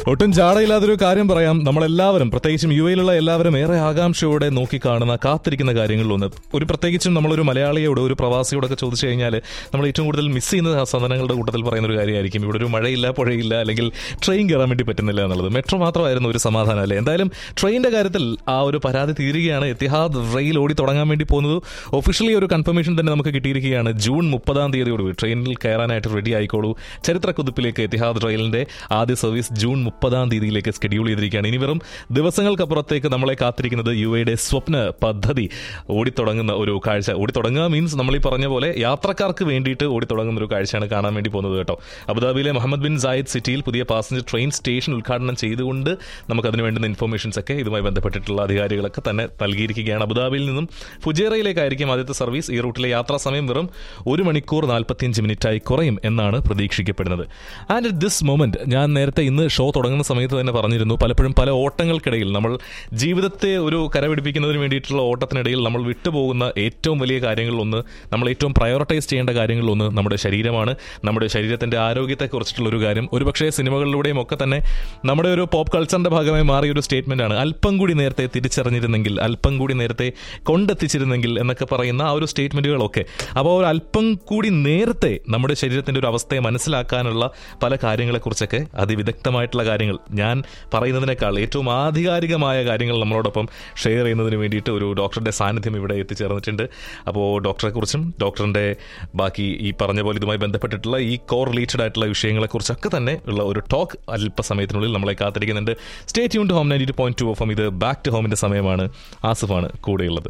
ഒട്ടും ജാടയില്ലാതൊരു കാര്യം പറയാം നമ്മളെല്ലാവരും പ്രത്യേകിച്ചും യു എയിലുള്ള എല്ലാവരും ഏറെ ആകാംക്ഷയോടെ നോക്കിക്കാണുന്ന കാത്തിരിക്കുന്ന കാര്യങ്ങളിലൊന്ന് ഒരു പ്രത്യേകിച്ചും നമ്മളൊരു മലയാളിയോട് ഒരു പ്രവാസിയോടൊക്കെ ചോദിച്ചു കഴിഞ്ഞാൽ നമ്മൾ ഏറ്റവും കൂടുതൽ മിസ് ചെയ്യുന്ന സാധനങ്ങളുടെ കൂട്ടത്തിൽ പറയുന്ന ഒരു കാര്യമായിരിക്കും ഇവിടെ ഒരു മഴയില്ല പുഴയില്ല അല്ലെങ്കിൽ ട്രെയിൻ കയറാൻ വേണ്ടി പറ്റുന്നില്ല എന്നുള്ളത് മെട്രോ മാത്രമായിരുന്നു ഒരു സമാധാനം അല്ലേ എന്തായാലും ട്രെയിനിന്റെ കാര്യത്തിൽ ആ ഒരു പരാതി തീരുകയാണ് എത്തിഹാദ് റെയിൽ ഓടി തുടങ്ങാൻ വേണ്ടി പോകുന്നത് ഒഫീഷ്യലി ഒരു കൺഫർമേഷൻ തന്നെ നമുക്ക് കിട്ടിയിരിക്കുകയാണ് ജൂൺ മുപ്പതാം തീയതിയോടുകൂടി ട്രെയിനിൽ കയറാനായിട്ട് റെഡി ആയിക്കോളൂ ചരിത്ര കുതിപ്പിലേക്ക് എത്തിഹാദ് റെയിലിന്റെ ആദ്യ സർവീസ് ജൂൺ മുപ്പതാം തീയതിയിലേക്ക് ഷെഡ്യൂൾ ചെയ്തിരിക്കുകയാണ് ഇനി വെറും ദിവസങ്ങൾക്കപ്പുറത്തേക്ക് നമ്മളെ കാത്തിരിക്കുന്നത് യു എയുടെ സ്വപ്ന പദ്ധതി ഓടിത്തുടങ്ങുന്ന ഒരു കാഴ്ച ഓടിത്തുടങ്ങുക മീൻസ് നമ്മൾ ഈ പറഞ്ഞ പോലെ യാത്രക്കാർക്ക് വേണ്ടിയിട്ട് ഓടിത്തുടങ്ങുന്ന ഒരു കാഴ്ചയാണ് കാണാൻ വേണ്ടി പോകുന്നത് കേട്ടോ അബുദാബിയിലെ മുഹമ്മദ് ബിൻ സായിദ് സിറ്റിയിൽ പുതിയ പാസഞ്ചർ ട്രെയിൻ സ്റ്റേഷൻ ഉദ്ഘാടനം ചെയ്തുകൊണ്ട് നമുക്ക് അതിന് വേണ്ടുന്ന ഇൻഫർമേഷൻസ് ഒക്കെ ഇതുമായി ബന്ധപ്പെട്ടിട്ടുള്ള അധികാരികളൊക്കെ തന്നെ നൽകിയിരിക്കുകയാണ് അബുദാബിയിൽ നിന്നും ഫുജേറയിലേക്കായിരിക്കും ആദ്യത്തെ സർവീസ് ഈ റൂട്ടിലെ യാത്രാ സമയം വെറും ഒരു മണിക്കൂർ നാൽപ്പത്തിയഞ്ച് മിനിറ്റായി കുറയും എന്നാണ് പ്രതീക്ഷിക്കപ്പെടുന്നത് ആൻഡ് അറ്റ് ദിസ് മൊമെന്റ് ഞാൻ നേരത്തെ ഇന്ന് ഷോ തുടങ്ങുന്ന സമയത്ത് തന്നെ പറഞ്ഞിരുന്നു പലപ്പോഴും പല ഓട്ടങ്ങൾക്കിടയിൽ നമ്മൾ ജീവിതത്തെ ഒരു കരപിടിപ്പിക്കുന്നതിന് വേണ്ടിയിട്ടുള്ള ഓട്ടത്തിനിടയിൽ നമ്മൾ വിട്ടുപോകുന്ന ഏറ്റവും വലിയ കാര്യങ്ങളിലൊന്ന് നമ്മൾ ഏറ്റവും പ്രയോറിറ്റൈസ് ചെയ്യേണ്ട കാര്യങ്ങളിലൊന്ന് നമ്മുടെ ശരീരമാണ് നമ്മുടെ ശരീരത്തിന്റെ ആരോഗ്യത്തെക്കുറിച്ചിട്ടുള്ള ഒരു കാര്യം ഒരുപക്ഷേ സിനിമകളിലൂടെയും ഒക്കെ തന്നെ നമ്മുടെ ഒരു പോപ്പ് കൾച്ചറിന്റെ ഭാഗമായി മാറിയ ഒരു സ്റ്റേറ്റ്മെന്റ് ആണ് അല്പം കൂടി നേരത്തെ തിരിച്ചറിഞ്ഞിരുന്നെങ്കിൽ അല്പം കൂടി നേരത്തെ കൊണ്ടെത്തിച്ചിരുന്നെങ്കിൽ എന്നൊക്കെ പറയുന്ന ആ ഒരു സ്റ്റേറ്റ്മെന്റുകളൊക്കെ അപ്പോൾ ഒരു അല്പം കൂടി നേരത്തെ നമ്മുടെ ശരീരത്തിന്റെ ഒരു അവസ്ഥയെ മനസ്സിലാക്കാനുള്ള പല കാര്യങ്ങളെക്കുറിച്ചൊക്കെ അതിവിദഗ്ധമായിട്ടുള്ള കാര്യങ്ങൾ ഞാൻ പറയുന്നതിനേക്കാൾ ഏറ്റവും ആധികാരികമായ കാര്യങ്ങൾ നമ്മളോടൊപ്പം ഷെയർ ചെയ്യുന്നതിന് വേണ്ടിയിട്ട് ഒരു ഡോക്ടറുടെ സാന്നിധ്യം ഇവിടെ എത്തിച്ചേർന്നിട്ടുണ്ട് അപ്പോൾ ഡോക്ടറെക്കുറിച്ചും ഡോക്ടറിന്റെ ബാക്കി ഈ പറഞ്ഞ പോലെ ഇതുമായി ബന്ധപ്പെട്ടിട്ടുള്ള ഈ കോ റിലേറ്റഡ് ആയിട്ടുള്ള വിഷയങ്ങളെക്കുറിച്ചൊക്കെ തന്നെ ഉള്ള ഒരു ടോക്ക് അല്പസമയത്തിനുള്ളിൽ നമ്മളെ കാത്തിരിക്കുന്നുണ്ട് stay tune to home ninety two point two ഓഫ് ഇത് ബാക്ക് ടു ഹോമിന്റെ സമയമാണ് ആസിഫാണ് കൂടെയുള്ളത്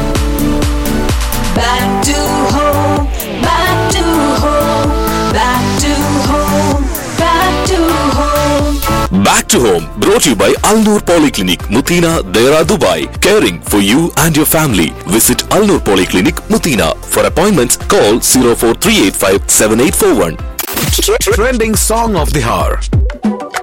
Back to home, back to home, back to home, back to home. Back to home brought to you by Al Noor Polyclinic, Mutina, Dera, Dubai. Caring for you and your family. Visit Al Noor Polyclinic, Mutina. For appointments, call 04385 7841. Trending song of the hour.